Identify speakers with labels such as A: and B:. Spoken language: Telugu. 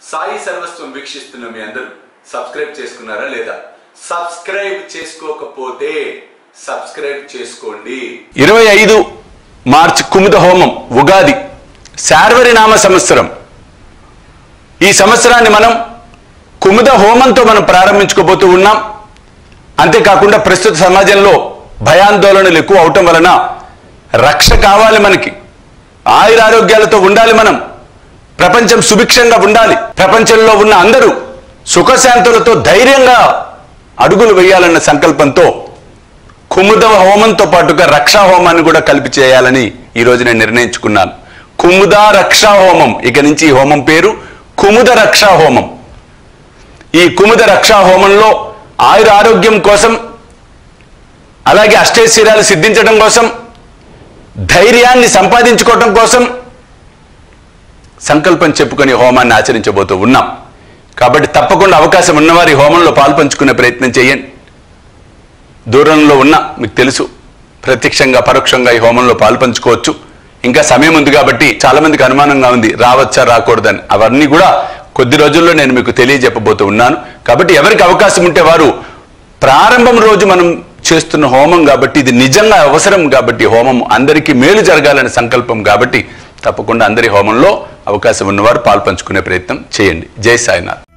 A: సాయి సర్వస్వం వీక్షిస్తున్న మీ అందరూ సబ్స్క్రైబ్ చేసుకున్నారా లేదా సబ్స్క్రైబ్ చేసుకోకపోతే సబ్స్క్రైబ్ చేసుకోండి
B: ఇరవై ఐదు మార్చి కుముద హోమం ఉగాది శార్వరి నామ సంవత్సరం ఈ సంవత్సరాన్ని మనం కుముద హోమంతో మనం ప్రారంభించుకోబోతూ ఉన్నాం అంతేకాకుండా ప్రస్తుత సమాజంలో భయాందోళనలు ఎక్కువ అవటం వలన రక్ష కావాలి మనకి ఆయురారోగ్యాలతో ఉండాలి మనం ప్రపంచం సుభిక్షంగా ఉండాలి ప్రపంచంలో ఉన్న అందరూ సుఖశాంతులతో ధైర్యంగా అడుగులు వేయాలన్న సంకల్పంతో కుముద హోమంతో పాటుగా రక్షా హోమాన్ని కూడా కలిపి చేయాలని ఈ రోజు నేను నిర్ణయించుకున్నాను కుముద రక్షా హోమం ఇక నుంచి ఈ హోమం పేరు కుముద రక్షా హోమం ఈ కుముద రక్షా హోమంలో ఆయుర ఆరోగ్యం కోసం అలాగే అష్టైశ్వర్యాలు సిద్ధించడం కోసం ధైర్యాన్ని సంపాదించుకోవటం కోసం సంకల్పం చెప్పుకొని హోమాన్ని ఆచరించబోతూ ఉన్నాం కాబట్టి తప్పకుండా అవకాశం ఉన్నవారు ఈ హోమంలో పాల్పంచుకునే ప్రయత్నం చేయండి దూరంలో ఉన్న మీకు తెలుసు ప్రత్యక్షంగా పరోక్షంగా ఈ హోమంలో పాల్పంచుకోవచ్చు ఇంకా సమయం ఉంది కాబట్టి చాలా మందికి అనుమానంగా ఉంది రావచ్చా రాకూడదని అవన్నీ కూడా కొద్ది రోజుల్లో నేను మీకు తెలియజెప్పబోతూ ఉన్నాను కాబట్టి ఎవరికి అవకాశం ఉంటే వారు ప్రారంభం రోజు మనం చేస్తున్న హోమం కాబట్టి ఇది నిజంగా అవసరం కాబట్టి హోమం అందరికీ మేలు జరగాలనే సంకల్పం కాబట్టి తప్పకుండా అందరి హోమంలో అవకాశం ఉన్నవారు పాల్పంచుకునే ప్రయత్నం చేయండి జై సాయినాథ్